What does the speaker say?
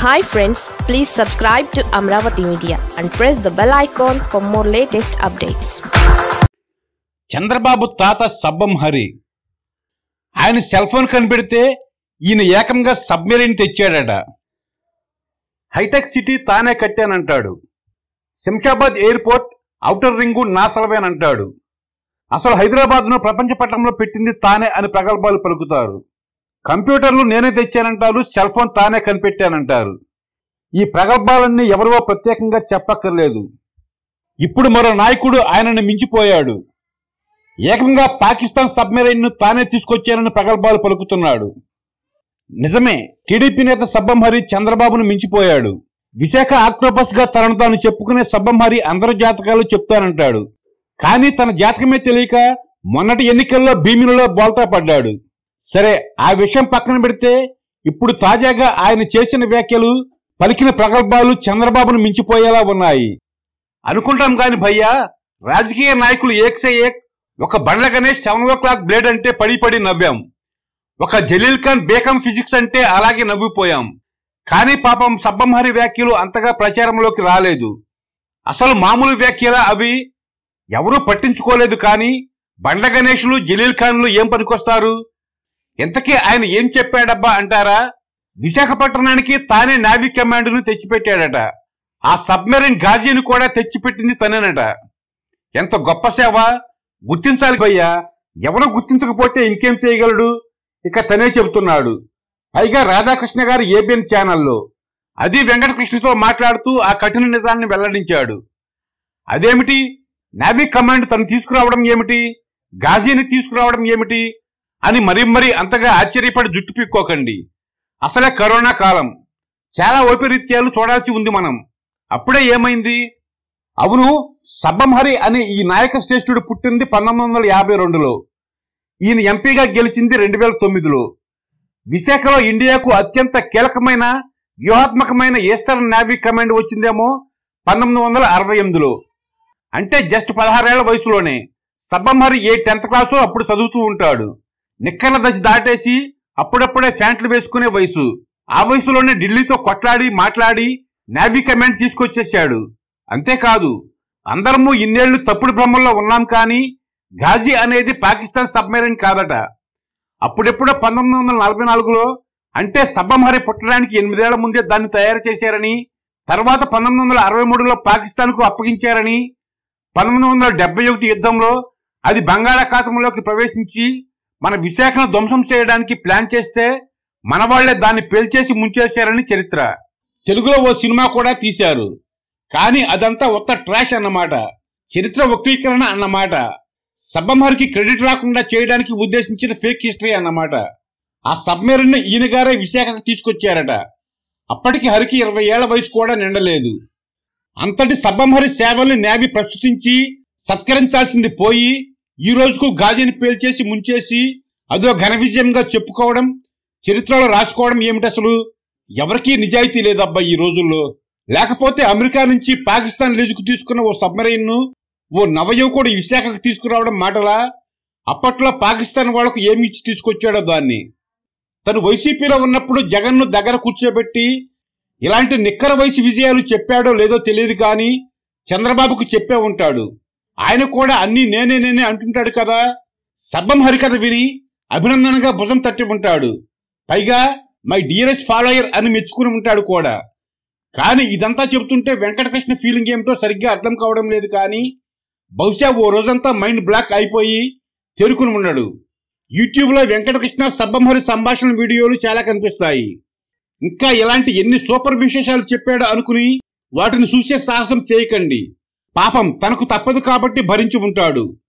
hi friends please subscribe to Amaravati media and press the bell icon for more latest updates Chandrababu తాత సబ్బం హరి ఆయన cell phone కనిపెడితే ఈయన ఏకంగా submarine తెచ్చాడట hi-tech city తానే కట్టానంటాడు Shamshabad airport outer ring నాసలవేనంటాడు అసలు హైదరాబాద్ను ప్రపంచ పట్టణంలో పెట్టింది తానే అని ప్రగల్భాలు పలుకుతారు కంప్యూటర్లు నేనే తెచ్చానంటారు సెల్ ఫోన్ తానే కనిపెట్టానంటారు ఈ ప్రగల్భాలన్నీ ఎవరివో ప్రత్యేకంగా చెప్పక్కర్లేదు ఇప్పుడు మరో నాయకుడు ఆయనను మించిపోయాడు ఏకంగా పాకిస్తాన్ సబ్మెరైన్ ను తానే తీసుకొచ్చానని ప్రగల్భాలు పలుకుతున్నాడు నిజమే టీడీపీ నేత సబ్బం హరి చంద్రబాబును మించిపోయాడు విశాఖ ఆక్టోపస్ గా తనను తాను చెప్పుకునే సబ్బం హరి అందరి జాతకాలు చెప్తానంటాడు కానీ తన జాతకమే తెలియక మొన్నటి ఎన్నికల్లో భీమినిలో బోల్తా పడ్డాడు సరే ఆ విషయం పక్కన పెడితే ఇప్పుడు తాజాగా ఆయన చేసిన వ్యాఖ్యలు పలికిన ప్రగల్భాలు చంద్రబాబును మించిపోయేలా ఉన్నాయి అనుకుంటాం కాని భయ్యా రాజకీయ నాయకులు ఏక్సే ఏక్ ఒక Bandla Ganesh seven o'clock blade అంటే పడి పడి నవ్వాం ఒక జలీల్ ఖాన్ బేకం ఫిజిక్స్ అంటే అలాగే నవ్విపోయాం కానీ పాపం సబ్బంహరి వ్యాఖ్యలు అంతగా ప్రచారంలోకి రాలేదు అసలు మామూలు వ్యాఖ్యల అవి ఎవరూ పట్టించుకోలేదు కానీ బండ్ల గణేష్లు జలీల్ ఖాన్లు ఏం పనికొస్తారు ఇంతకీ ఆయన ఏం చెప్పాడబ్బా అంటారా విశాఖపట్నానికి తానే నావీ కమాండ్ను తెచ్చిపెట్టాడట ఆ సబ్మెరీన్ గాజీని కూడా తెచ్చిపెట్టింది తనేనట ఎంత గొప్ప సేవ గుర్తించాలి భయ్యా ఎవరు గుర్తించకపోతే ఇంకేం చేయగలడు ఇక తనే చెబుతున్నాడు పైగా రాధాకృష్ణ గారు ఏబిఎన్ ఛానల్లో అది వెంకటకృష్ణతో మాట్లాడుతూ ఆ కఠిన నిజాన్ని వెల్లడించాడు అదేమిటి నావీ కమాండ్ తను తీసుకురావడం ఏమిటి గాజీని తీసుకురావడం ఏమిటి అని మరీ మరీ అంతగా ఆశ్చర్యపడి జుట్టు పీక్కోకండి అసలే కరోనా కాలం చాలా వైపరీత్యాలు చూడాల్సి ఉంది మనం అప్పుడే ఏమైంది అవును సబ్బంహరి అనే ఈ నాయక శ్రేష్ఠుడు పుట్టింది పంతొమ్మిది వందల యాభై రెండులో ఈయన ఎంపీగా గెలిచింది రెండు వేల తొమ్మిదిలో విశాఖలో ఇండియాకు అత్యంత కీలకమైన వ్యూహాత్మకమైన ఈస్టర్న్ నేవీ కమాండ్ వచ్చిందేమో పంతొమ్మిది వందల అరవై ఎనిమిదిలో అంటే జస్ట్ పదహారేళ్ల వయసులోనే సబ్బంహరి ఏ టెన్త్ క్లాసో అప్పుడు చదువుతూ ఉంటాడు నిక్కర్ల దశ దాటేసి అప్పుడప్పుడే ఫ్యాంట్లు వేసుకునే వయసు ఆ వయసులోనే ఢిల్లీతో కొట్లాడి మాట్లాడి నేవీ కమాండ్ తీసుకొచ్చేశాడు అంతేకాదు అందరము ఇన్నేళ్లు తప్పుడు భ్రమంలో ఉన్నాం కానీ ఘాజీ అనేది పాకిస్తాన్ సబ్మెరైన్ కాదట అప్పుడెప్పుడో పంతొమ్మిది వందల నలభై నాలుగులో అంటే సబ్బంహరి పుట్టడానికి ఎనిమిదేళ్ల ముందే దాన్ని తయారు చేశారని తర్వాత పంతొమ్మిది వందల అరవై మూడులో పాకిస్తాన్కు అప్పగించారని పంతొమ్మిది వందల డెబ్బై ఒకటి యుద్ధంలో అది బంగాళాఖాతంలోకి ప్రవేశించి మన విశాఖను ధ్వంసం చేయడానికి ప్లాన్ చేస్తే మన వాళ్లే దాన్ని పేల్చేసి ముంచేశారని చరిత్ర తెలుగులో ఓ సినిమా కూడా తీశారు కానీ అదంతా ఉత్త ట్రాష్ అన్నమాట చరిత్ర వక్రీకరణ అన్నమాట సబ్బంహరికి క్రెడిట్ రాకుండా చేయడానికి ఉద్దేశించిన ఫేక్ హిస్టరీ అన్నమాట ఆ సబ్మెరీన్ ఈయన గారే విశాఖకు తీసుకొచ్చారట అప్పటికి హరికి ఇరవై ఏళ్ల వయసు కూడా నిండలేదు అంతటి సబ్బంహరి సేవల్ని నేవి ప్రస్తుతించి సత్కరించాల్సింది పోయి ఈ రోజుకు గాజీని పేల్చేసి ముంచేసి అదో ఘన విజయంగా చెప్పుకోవడం చరిత్రలో రాసుకోవడం ఏమిటి అసలు ఎవరికీ నిజాయితీ లేదబ్బా ఈ రోజుల్లో లేకపోతే అమెరికా నుంచి పాకిస్తాన్ లీజుకు తీసుకున్న ఓ సబ్మెరైన్ ను ఓ నవయువకుడు విశాఖకు తీసుకురావడం మాటలా అప్పట్లో పాకిస్తాన్ వాళ్లకు ఏమి ఇచ్చి తీసుకొచ్చాడో దాన్ని తను వైసీపీలో ఉన్నప్పుడు జగన్ ను దగ్గర కూర్చోబెట్టి ఇలాంటి నిక్కర వయసు విజయాలు చెప్పాడో లేదో తెలియదు కానీ చంద్రబాబుకు చెప్పే ఉంటాడు ఆయన కూడా అన్ని నేనే నేనే అంటుంటాడు కదా సబ్బం హరికథ విని అభినందనగా భుజం తట్టి ఉంటాడు పైగా మై డియరెస్ట్ ఫాలోయర్ అని మెచ్చుకుని ఉంటాడు కూడా కానీ ఇదంతా చెబుతుంటే వెంకటకృష్ణ ఫీలింగ్ ఏమిటో సరిగ్గా అర్థం కావడం లేదు కానీ బహుశా ఓ రోజంతా మైండ్ బ్లాక్ అయిపోయి తేరుకుని ఉన్నాడు యూట్యూబ్లో వెంకటకృష్ణ సబ్బంహరి సంభాషణ వీడియోలు చాలా కనిపిస్తాయి ఇంకా ఇలాంటి ఎన్ని సూపర్ విశేషాలు చెప్పాడో అనుకుని వాటిని చూసే సాహసం చేయకండి పాపం తనకు తప్పదు కాబట్టి భరించి ఉంటాడు